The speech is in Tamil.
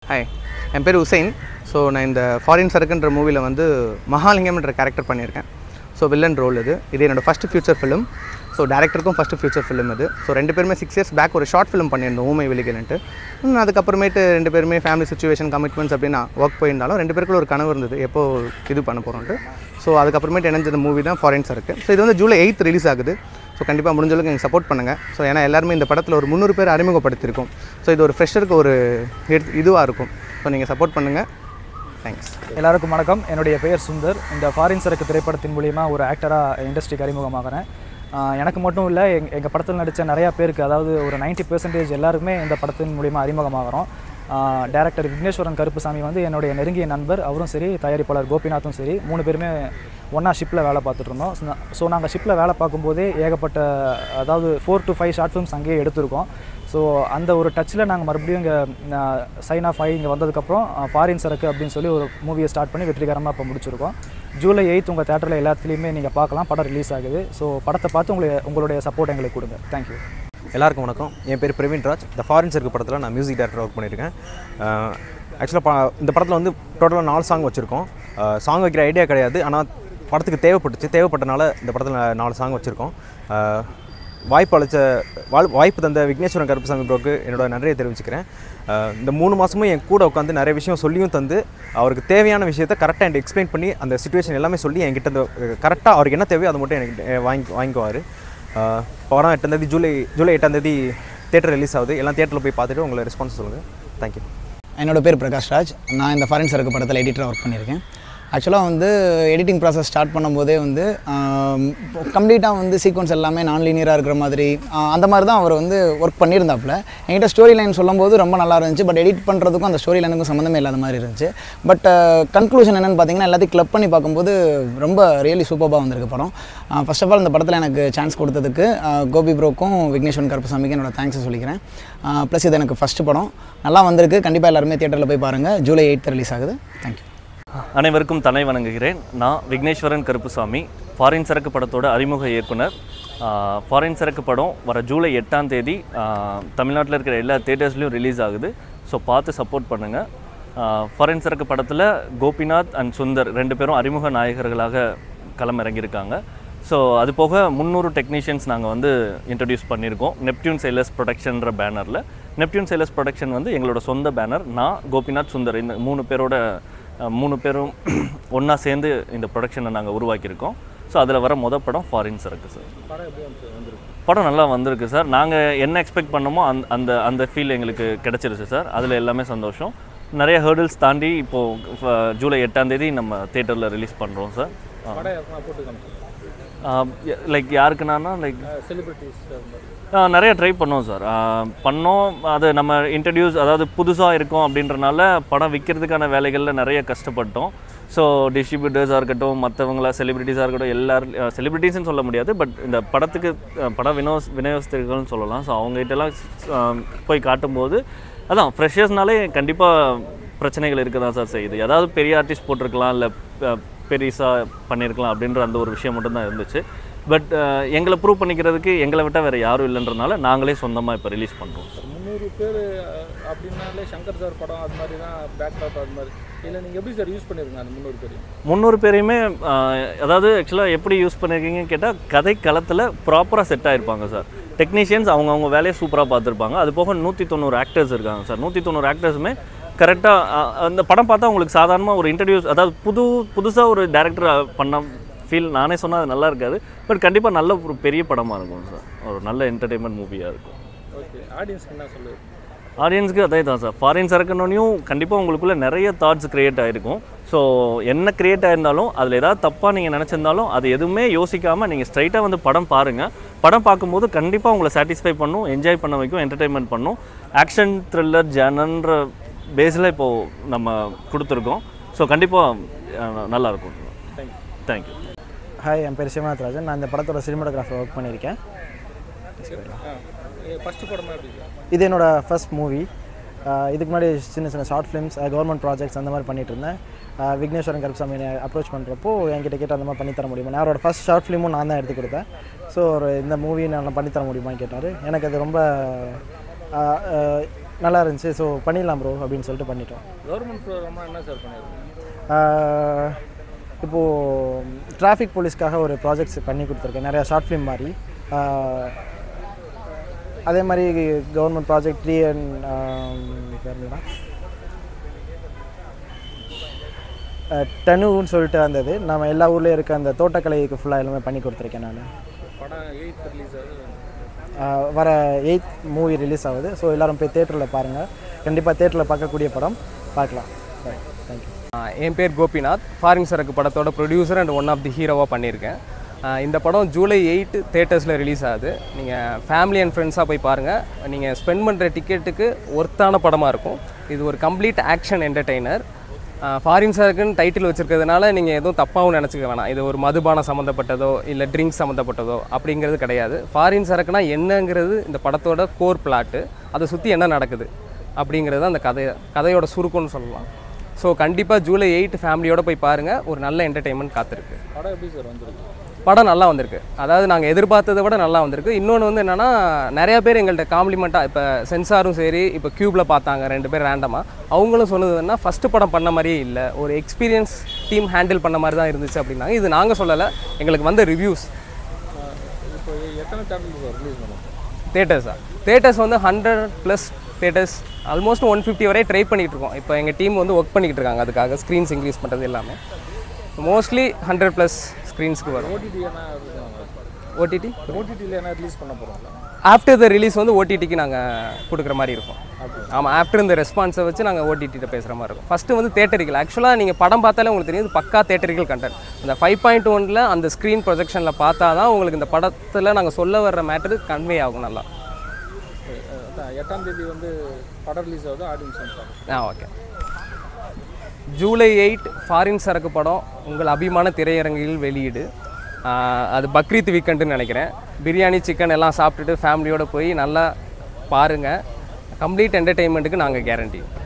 ஹாய் என் பேர் உசைன் ஸோ நான் இந்த ஃபாரின் சரக்குன்ற மூவியில் வந்து மகாலிங்கம்ன்ற கேரக்டர் பண்ணியிருக்கேன் ஸோ வில்லன் ரோல் இது இது என்னோட ஃபஸ்ட்டு ஃபியூச்சர் ஃபிலிம் ஸோ டேரக்டருக்கும் ஃபஸ்ட்டு ஃபியூச்சர் ஃபிலிம் இது ஸோ ரெண்டு பேருமே சிக்ஸ் இயர்ஸ் பேக் ஒரு ஷார்ட் ஃபிலிம் பண்ணியிருந்தோம் ஊமை வெளிகள்ன்ட்டு ம், அதுக்கப்புறமேட்டு ரெண்டு பேருமே ஃபேமிலி சுச்சுவேஷன் கமிட்மெண்ட்ஸ் அப்படின்னு ஒர்க் போயிருந்தாலும் ரெண்டு பேருக்குள்ள ஒரு கனவு இருந்தது எப்போ இது பண்ண போகிறோன்ட்டு ஸோ அதுக்கப்புறமேட்டு இணைஞ்ச மூவி தான் ஃபாரின் சரக்கு ஸோ இது வந்து ஜூலை எயித் ரிலீஸ் ஆகுது ஸோ கண்டிப்பாக முடிஞ்ச அளவுக்கு எனக்கு சப்போர்ட் பண்ணுங்கள் ஸோ ஏன்னா எல்லாருமே இந்த படத்தில் ஒரு முந்நூறு பேர் அறிமுகப்படுத்தியிருக்கோம் ஸோ இது ஒரு ஃப்ரெஷருக்கு ஒரு இதுவாக இருக்கும் ஸோ நீங்கள் சப்போர்ட் பண்ணுங்கள் தேங்க்ஸ் எல்லாருக்கும் வணக்கம் என்னுடைய பெயர் சுந்தர் இந்த ஃபாரின் சரக்கு திரைப்படத்தின் மூலிமா ஒரு ஆக்டராக இண்டஸ்ட்ரிக்கு அறிமுகமாகிறேன் ஆஹ் எனக்கு மட்டும் இல்லை எங் எங்கள் படத்தில் நடித்த நிறையா பேருக்கு அதாவது ஒரு 90% பெர்சன்டேஜ் எல்லாருக்குமே இந்த படத்தின் மூலிமா அறிமுகமாகிறோம் டேரக்டர் விக்னேஸ்வரன் கருப்புசாமி வந்து என்னுடைய நெருங்கிய நண்பர் அவரும் சரி தயாரிப்பாளர் கோபிநாத்தும் சரி மூணு பேருமே ஒன்றா ஷிப்பில் வேலை பார்த்துட்டு இருந்தோம் ஸோ நாங்கள் ஷிப்பில் வேலை பார்க்கும்போதே ஏகப்பட்ட அதாவது four to five short films அங்கேயே எடுத்திருக்கோம் ஸோ அந்த ஒரு டச்சில் நாங்கள் மறுபடியும் இங்கே சைன் ஆஃப் ஆகி இங்கே வந்ததுக்கப்புறம் ஃபாரின் சரக்கு அப்படின்னு சொல்லி ஒரு மூவியை ஸ்டார்ட் பண்ணி வெற்றிகரமாக இப்போ முடிச்சிருக்கோம் ஜூலை எயித் உங்கள் தேட்டரில் எல்லாத்துலேயுமே நீங்கள் பார்க்கலாம் படம் ரிலீஸ் ஆகுது ஸோ படத்தை பார்த்து உங்களை உங்களுடைய சப்போர்ட் எங்களுக்கு கொடுங்க தேங்க்யூ எல்லாருக்கும் வணக்கம் என் பேர் பிரவீன் ராஜ் இந்த ஃபாரின் சர்க்கு படத்தில் நான் மியூசிக் டேரக்டர் ஒர்க் பண்ணியிருக்கேன் ஆக்சுவலாக இந்த படத்தில் வந்து டோட்டலாக நாலு சாங் வச்சுருக்கோம் சாங் வைக்கிற ஐடியா கிடையாது ஆனால் படத்துக்கு தேவைப்பட்டுச்சு தேவைப்பட்டனால இந்த படத்தில் நாலு சாங் வச்சுருக்கோம் வாய்ப்பு அளித்த வாழ் வாய்ப்பு தந்த விக்னேஸ்வரன் கருப்புசாமி ப்ரோக்கு என்னோட நன்றியை தெரிவிச்சுக்கிறேன் அஹ் இந்த மூணு மாதமும் என் கூட உட்காந்து நிறைய விஷயம் சொல்லியும் தந்து அவருக்கு தேவையான விஷயத்தை கரெக்டாக எனக்கு எக்ஸ்பிளைன் பண்ணி அந்த சுச்சுவேஷன் எல்லாமே சொல்லி என்கிட்ட இந்த கரெக்டாக அவருக்கு என்ன தேவையோ அதை மட்டும் எனக்கு அஹ் வாங்கி வாங்கிக்குவார் ஆஹ் படம் எட்டாந்தேதி ஜூலை ஜூலை எட்டாந்தேதி தேட்டர் ரிலீஸ் ஆகுது எல்லாம் தேட்டரில் போய் பார்த்துட்டு உங்களை ரெஸ்பான்ஸ் சொல்லுங்கள் தேங்க்யூ என்னோட பேர் பிரகாஷ் ராஜ் நான் இந்த ஃபாரின் சரக்கு படத்தில் எடிட்டராக ஒர்க் பண்ணியிருக்கேன் ஆக்சுவலாக வந்து எடிட்டிங் ப்ராசஸ் ஸ்டார்ட் பண்ணும்போதே வந்து கம்ப்ளீட்டாக வந்து சீக்வன்ஸ் எல்லாமே நான் லீனியராக இருக்கிற மாதிரி ஆஹ் அந்த மாதிரி தான் அவர் வந்து ஒர்க் பண்ணியிருந்தாப்புல என்கிட்ட ஸ்டோரி லைன் சொல்லும்போது ரொம்ப நல்லா இருந்துச்சு பட் எடிட் பண்ணுறதுக்கும் அந்த ஸ்டோரி லைனுக்கும் சம்மந்தமே இல்லாத மாதிரி இருந்துச்சு பட் கன்க்ளூஷன் என்னென்னு பார்த்தீங்கன்னா எல்லாத்தையும் கிளப் பண்ணி பார்க்கும்போது ரொம்ப ரியலி சூப்பராக வந்திருக்கு படம் ஃபர்ஸ்ட் ஆஃப் ஆல் இந்த படத்தில் எனக்கு சான்ஸ் கொடுத்ததுக்கு ஆஹ் கோபி ப்ரோக்கும் விக்னேஸ்வரன் கருப்பசாமிக்கு என்னோட தேங்க்ஸ் சொல்லிக்கிறேன் ப்ளஸ் இது எனக்கு ஃபஸ்ட்டு படம் நல்லா வந்திருக்கு கண்டிப்பாக எல்லாருமே தியேட்டரில் போய் பாருங்கள் ஜூலை எயிட் ரிலீஸ் ஆகுது தேங்க்யூ அனைவருக்கும் தலை வணங்குகிறேன் நான் விக்னேஸ்வரன் கருப்புசாமி ஃபாரின் சரக்கு படத்தோட அறிமுக இயக்குனர் ஆஹ் ஃபாரின் சரக்கு படம் வர ஜூலை எட்டாம் தேதி ஆஹ் தமிழ்நாட்டில் இருக்கிற எல்லா தேட்டர்ஸ்லையும் ரிலீஸ் ஆகுது ஸோ பார்த்து சப்போர்ட் பண்ணுங்கள் ஃபாரின் சரக்கு படத்தில் கோபிநாத் அண்ட் சுந்தர் ரெண்டு பேரும் அறிமுக நாயகர்களாக களமிறங்கியிருக்காங்க ஸோ அது போக முந்நூறு டெக்னீஷியன்ஸ் நாங்கள் வந்து இன்ட்ரடியூஸ் பண்ணியிருக்கோம் நெப்டியூன் சேலர்ஸ் ப்ரொடக்ஷன்ற பேனரில் நெப்டியூன் சேலர்ஸ் ப்ரொடக்ஷன் வந்து எங்களோட சொந்த பேனர் நான் கோபிநாத் சுந்தர் இந்த மூணு பேரோட அஹ், மூணு பேரும் ஒன்றா சேர்ந்து இந்த ப்ரொடக்ஷனை நாங்கள் உருவாக்கியிருக்கோம் ஸோ அதில் வர மொதல் படம் ஃபாரின் சரக்கு சார் படம் நல்லா வந்திருக்கு சார் நாங்கள் என்ன எக்ஸ்பெக்ட் பண்ணோமோ அந்த அந்த அந்த ஃபீல் எங்களுக்கு கிடச்சிருச்சு சார் அதில் எல்லாமே சந்தோஷம் நிறைய ஹேர்டில்ஸ் தாண்டி இப்போது ஜூலை எட்டாம் தேதி நம்ம தேட்டரில் ரிலீஸ் பண்ணுறோம் சார் லைக் யாருக்குன்னா லைக் நிறைய ட்ரை பண்ணோம் சார் பண்ணோம் அது நம்ம இன்ட்ரடியூஸ் அதாவது புதுசாக இருக்கும் அப்படின்றனால படம் விற்கிறதுக்கான வேலைகளில் நிறைய கஷ்டப்பட்டோம் ஸோ டிஸ்ட்ரிபியூட்டர்ஸாக இருக்கட்டும் மற்றவங்களா செலிபிரிட்டிஸாக இருக்கட்டும் எல்லாரும் செலிபிரிட்டிஸ்னு சொல்ல முடியாது பட் இந்த படத்துக்கு அஹ், பட வினோஸ் விநியோகஸ்தர்கள்னு சொல்லலாம் ஸோ அவங்ககிட்டலாம் அஹ், போய் காட்டும்போது அதான் ஃப்ரெஷர்ஸ்னாலே கண்டிப்பாக பிரச்சனைகள் இருக்க தான் சார் செய்யுது ஏதாவது பெரிய ஆர்டிஸ்ட் போட்டிருக்கலாம் இல்லை பெருசாக பண்ணியிருக்கலாம் அப்படின்ற அந்த ஒரு விஷயம் மட்டும்தான் இருந்துச்சு பட் எங்களை ப்ரூவ் பண்ணிக்கிறதுக்கு எங்களை விட்டால் வேறு யாரும் இல்லைன்றனால நாங்களே சொந்தமாக இப்போ ரிலீஸ் பண்ணுறோம் முந்நூறு பேர் அப்படின்னாலே சங்கர் சார் படம் அது மாதிரி தான் பேக்டாப் அது மாதிரி இல்லை நீங்கள் எப்படி சார் யூஸ் பண்ணிருங்க அந்த முந்நூறு பேரையும் முந்நூறு பேரையுமே ஆஹ், அதாவது ஆக்சுவலாக எப்படி யூஸ் பண்ணியிருக்கீங்கன்னு கேட்டால் கதை களத்தில் ப்ராப்பராக செட் ஆகிருப்பாங்க சார் டெக்னீஷியன்ஸ் அவங்கவுங்க வேலையை சூப்பராக பார்த்துருப்பாங்க அது போக நூற்றி தொண்ணூறு ஆக்டர்ஸ் இருக்காங்க சார் நூற்றி தொண்ணூறு ஆக்டர்ஸுமே கரெக்டாக அந்த படம் பார்த்தா உங்களுக்கு சாதாரணமாக ஒரு இன்ட்ரடியூஸ் அதாவது புது புதுசாக ஒரு டேரக்டர் பண்ண ஃபீல் நானே சொன்னால் அது நல்லா இருக்காது பட் கண்டிப்பாக நல்ல ஒரு பெரிய படமாக இருக்கும் சார் ஒரு நல்ல என்டர்டெயின்மெண்ட் மூவியாக இருக்கும் ஓகே ஆடியன்ஸ்க்கு என்ன சொல்லுது ஆடியன்ஸ்க்கு அதே தான் சார் ஃபாரின் சரக்குனோனையும் கண்டிப்பாக உங்களுக்குள்ள நிறைய தாட்ஸ் க்ரியேட் ஆகிருக்கும் ஸோ என்ன க்ரியேட் ஆயிருந்தாலும் அதில் ஏதாவது தப்பாக நீங்கள் நினச்சிருந்தாலும் அது எதுவுமே யோசிக்காமல் நீங்கள் ஸ்ட்ரைட்டாக வந்து படம் பாருங்கள் படம் பார்க்கும்போது கண்டிப்பாக உங்களை சாட்டிஸ்ஃபை பண்ணும் என்ஜாய் பண்ண வைக்கும் என்டர்டெயின்மெண்ட் பண்ணும் ஆக்ஷன் த்ரில்லர் ஜானன்ற பேஸில் இப்போது நம்ம கொடுத்துருக்கோம் ஸோ கண்டிப்பாக நல்லாயிருக்கும் தேங்க்யூ ஹாய் என் பேர் சிவநாத்ராஜன் நான் இந்த படத்தோட சினிமாட்டோகிராஃபர் ஒர்க் பண்ணியிருக்கேன் ஃபஸ்ட்டு படமா எப்படி சார் இது என்னோட ஃபர்ஸ்ட் மூவி இதுக்கு முன்னாடி சின்ன சின்ன ஷார்ட் ஃபிலிம்ஸ் கவர்மெண்ட் ப்ராஜெக்ட்ஸ் அந்த மாதிரி பண்ணிட்டு இருந்தேன் ஆஹ் விக்னேஸ்வரன் கருப்சாமி அப்ரோச் பண்ணுறப்போ என்கிட்ட கேட்டு அந்த மாதிரி பண்ணித்தர முடியுமா நான் அவரோட ஃபர்ஸ்ட் ஷார்ட் ஃபிலிமும் நான் தான் எடுத்து கொடுத்தேன் ஸோ ஒரு இந்த மூவி நான் பண்ணித்தர முடியுமான்னு கேட்டார் எனக்கு அது ரொம்ப ஆஹ் ஆஹ் நல்லா இருந்துச்சு ஸோ பண்ணிடலாம் ப்ரோ அப்படின்னு சொல்லிட்டு பண்ணிட்டோம் கவர்மெண்ட் ப்ரோக்ராம்லாம் என்ன சார் பண்ணியிருக்கீங்க ஆஹ் இப்போது டிராஃபிக் போலீஸ்க்காக ஒரு ப்ராஜெக்ட்ஸ் பண்ணி கொடுத்துருக்கேன் நிறையா ஷார்ட் ஃபிலிம் மாதிரி ஆஹ் அதே மாதிரி கவர்மெண்ட் ப்ராஜெக்ட் த்ரீ அண்ட் பேர் என்னடா டனுன்னு சொல்லிட்டு அந்த இது நம்ம எல்லா ஊர்லேயும் இருக்க அந்த தோட்டக்கலைக்கு ஃபுல்லாக எல்லாமே பண்ணி கொடுத்துருக்கேன் நான் படம் எயித் ரிலீஸ் ஆகுது ஆஹ் வர எயித் மூவி ரிலீஸ் ஆகுது ஸோ எல்லாரும் போய் தேட்டரில் பாருங்கள் கண்டிப்பாக தேட்டரில் பார்க்கக்கூடிய படம் பார்க்கலாம் தேங்க்யூ என் பேர் கோபிநாத் ஃபாரின் சரக்கு படத்தோட producer and one of the ஹீரோவாக பண்ணியிருக்கேன் ஆஹ் இந்த படம் ஜூலை எயிட் தேட்டர்ஸில் ரிலீஸ் ஆகுது நீங்கள் ஃபேமிலி அண்ட் ஃப்ரெண்ட்ஸாக போய் பாருங்கள் நீங்கள் ஸ்பெண்ட் பண்ணுற டிக்கெட்டுக்கு ஒர்த்தான படமாக இருக்கும் இது ஒரு கம்ப்ளீட் ஆக்ஷன் என்டர்டெய்னர் ஃபாரின் சரக்குன்னு டைட்டில் வச்சுருக்கிறதுனால நீங்கள் எதுவும் தப்பாகவும் நினச்சிக்க வேணாம் இது ஒரு மதுபானம் சம்மந்தப்பட்டதோ இல்லை ட்ரிங்க்ஸ் சம்மந்தப்பட்டதோ அப்படிங்கிறது கிடையாது ஃபாரின் சரக்குனா என்னங்கிறது இந்த படத்தோட கோர் பிளாட்டு அதை சுற்றி என்ன நடக்குது அப்படிங்கிறது அந்த கதை கதையோட சுருக்கம்னு சொல்லலாம் ஸோ கண்டிப்பாக ஜூலை எயிட் ஃபேமிலியோட போய் பாருங்கள் ஒரு நல்ல என்டர்டெயின்மெண்ட் காத்திருக்கு படம் எப்படி சார் வந்திருக்கு படம் நல்லா வந்திருக்கு அதாவது நாங்கள் எதிர்பார்த்ததை விட நல்லா வந்திருக்கு இன்னொன்று வந்து என்னென்னா நிறைய பேர் எங்கள்கிட்ட காம்ப்ளிமெண்ட்டாக இப்போ சென்சாரும் சரி இப்போ க்யூப்பில் பார்த்தாங்க ரெண்டு பேர் ரேண்டமாக அவங்களும் சொன்னதுன்னா ஃபஸ்ட்டு படம் பண்ண மாதிரியே இல்லை ஒரு எக்ஸ்பீரியன்ஸ் டீம் ஹேண்டில் பண்ண மாதிரி தான் இருந்துச்சு அப்படின்னாங்க இது நாங்கள் சொல்லலை எங்களுக்கு வந்த ரிவ்யூஸ் இப்போ எத்தனை சேனல் சார் ரிலீஸ் பண்ணுவோம் தேட்டர்ஸா தேட்டர்ஸ் வந்து hundred plus theatres almost one fifty வரை ட்ரை பண்ணிகிட்டு இருக்கோம் இப்போ எங்கள் டீம் வந்து ஒர்க் பண்ணிக்கிட்டு இருக்காங்க அதுக்காக ஸ்க்ரீன்ஸ் இன்க்ரீஸ் பண்ணுறது எல்லாமே மோஸ்ட்லி ஹண்ட்ரட் ப்ளஸ் ஸ்க்ரீன்ஸ்க்கு வரும் ஓடிடி என்ன ஓடிடி ஓடிடியில் என்ன ரிலீஸ் பண்ண போகிறோம்ல ஆஃப்டர் த ரிலீஸ் வந்து ஓடிடிக்கு நாங்கள் கொடுக்குற மாதிரி இருக்கும் ஆமாம் ஆஃப்டர் இந்த ரெஸ்பான்ஸை வச்சு நாங்கள் ஓடிடிட்ட பேசுகிற மாதிரி இருக்கும் ஃபஸ்ட்டு வந்து தேட்டரிக்கல் ஆக்சுவலாக நீங்கள் படம் பார்த்தாலே உங்களுக்கு தெரியும் இது பக்கா தேட்டரிக்கல் கண்டென்ட் அந்த ஃபைவ் பாயிண்ட் ஒனில் அந்த ஸ்க்ரீன் ப்ரொஜெக்ஷனில் பார்த்தா தான் உங்களுக்கு இந்த படத்தில் நாங்கள் சொல்ல வர்ற மேட்டர் கன்வே ஆகும் நல்லா அதான் எட்டாம் தேதி வந்து படம் ரிலீஸ் ஆகுது ஆடியன்ஸ் வந்து ஆ okay July eight foreign Sarakku படம் உங்கள் அபிமான திரையரங்கில் வெளியீடு ஆஹ் அது பக்ரீத் வீக்கெண்டுன்னு நினைக்கிறேன் பிரியாணி சிக்கன் எல்லாம் சாப்பிட்டுட்டு ஃபேமிலியோடு போய் நல்லா பாருங்கள் கம்ப்ளீட் என்டர்டெயின்மெண்ட்டுக்கு நாங்கள் கேரண்டி